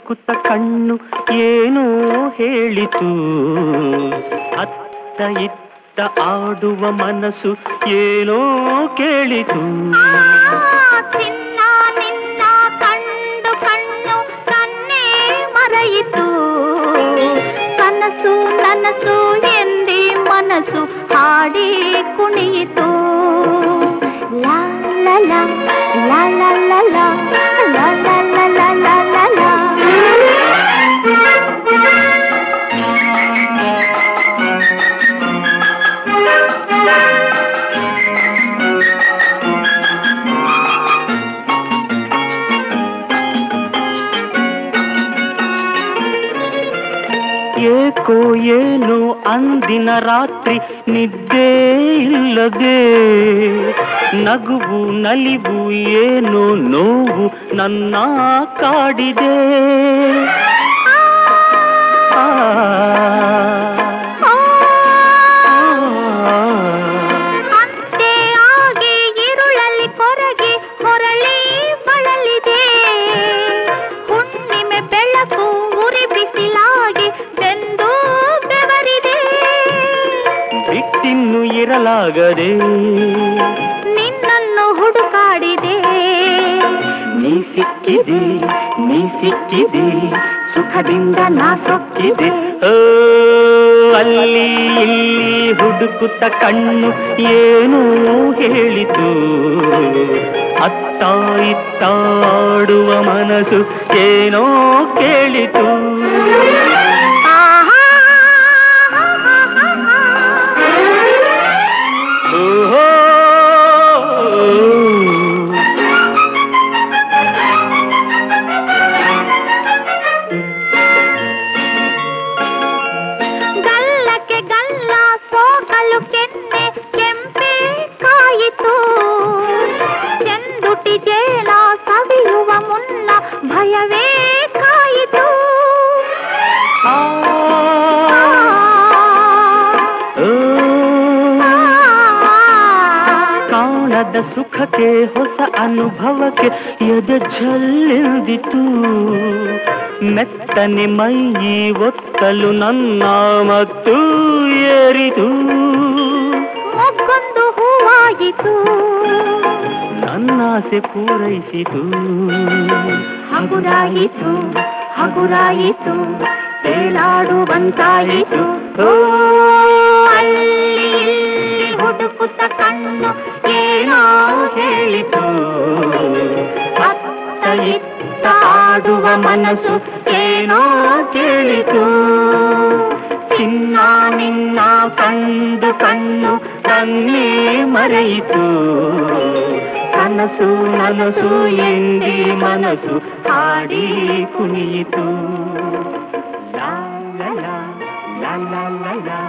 ಹುಡುಕುತ್ತ ಕಣ್ಣು ಏನೋ ಹೇಳಿತು ಅತ್ತ ಇತ್ತ ಆಡುವ ಮನಸ್ಸು ಏನೋ ಕೇಳಿತು ಚಿನ್ನ ನಿನ್ನ ಕಂಡು ಕಣ್ಣು ಕಣ್ಣೇ ಮರೆಯಿತು ಕನಸು ನನಸು ಎಂದಿ ಮನಸ್ಸು ಹಾಡಿ ಕುಣಿಯಿತು ಲಾ ಲಾ ಲಾ ಲಾ ಲಾ ಲಾ ಲಾ ಲಾ ಲಾ ಲಾ ಲಾ ಲಾ ಲಾ ಲಾ. ಏಕೋ ಏನೋ ಅಂದಿನ ರಾತ್ರಿ ನಿದ್ದೆ ಇಲ್ಲದೆ ನಗುವು ನಲಿವು ಏನೋ ನೋವು ನನ್ನ ಕಾಡಿದೆ ಆ, ಆ, ಆ. ಅಂತೆ ಆಗಿ ಇರುಳಲ್ಲಿ ಕೊರಗಿ ಹೊರಳಿ ಬಳಲಿದೆ ಹುಣ್ಣಿಮೆ ಬೆಳಕು ಉರಿ ಬಿಸಿಲಾಗಿ ಬೆಂದು ಬೆವರಿದೆ ಬಿಟ್ಟಿನ್ನು ಇರಲಾಗದೆ ನಿನ್ನನ್ನು ಹುಡುಕಾಡಿದೆ ನೀ ಸಿಕ್ಕಿದೆ ನೀ ಸಿಕ್ಕಿದೆ ಸುಖದಿಂದ ನಾ ಸೊಕ್ಕಿದೆ ಓ, ಅಲ್ಲಿ ಇಲ್ಲಿ ಹುಡುಕುತ್ತ ಕಣ್ಣು ಏನೋ ಹೇಳಿತು ಅತ್ತ ಇತ್ತ ಆಡುವ ಮನಸ್ಸು ಏನೋ ಕೇಳಿತು ಆಹಾ ಓಹೋ ಗಲ್ಲಕ್ಕೆ ಗಲ್ಲ ಸೋಕಲು ಕೆನ್ನೆ ಕೆಂಪೆ ಕಾಯಿತು ಚೆಂದುಟಿ ಜೇನ ಸವಿಯುವ ಮುನ್ನ ಭಯವೇ ಕಾಯಿತು ಆ, ಓ. ಕಾಣದ ಸುಖಕ್ಕೆ ಹೊಸ ಅನುಭವಕ್ಕೆ ಎದೆ ಝಲ್ಲೆಂದಿತು ಮೆತ್ತನೆ ಮೈ ಒತ್ತಲು ನನ್ನ ಮತ್ತು ಏರಿತು ಮೊಗ್ಗೊಂದು ಹೂವಾಯಿತು ನನ್ನಾಸೆ ಪೂರೈಸಿತು ಹಗುರಾಯಿತು ಹಗುರಾಯಿತು ತೇಲಾಡುವಂತಾಯಿತು ಓ, ಅಲ್ಲಿ ಇಲ್ಲಿ ಹುಡುಕುತ್ತ ಕಣ್ಣು ಏನೋ ಹೇಳಿತು ಅತ್ತ ಇತ್ತ ಆಡುವ ಮನಸ್ಸು ಏನೋ ಕೇಳಿತು ಚಿನ್ನ ನಿನ್ನ ಕಂಡು ಕಣ್ಣು ಕಣ್ಣೇ ಮರೆಯಿತು ಕನಸು ನನಸು ಎಂದಿ ಮನಸ್ಸು ಹಾಡಿ ಕುಣಿಯಿತು ಲಾ ಲಾ ಲಾ ಲಾ ಲಾ ಲಾ ಲಾ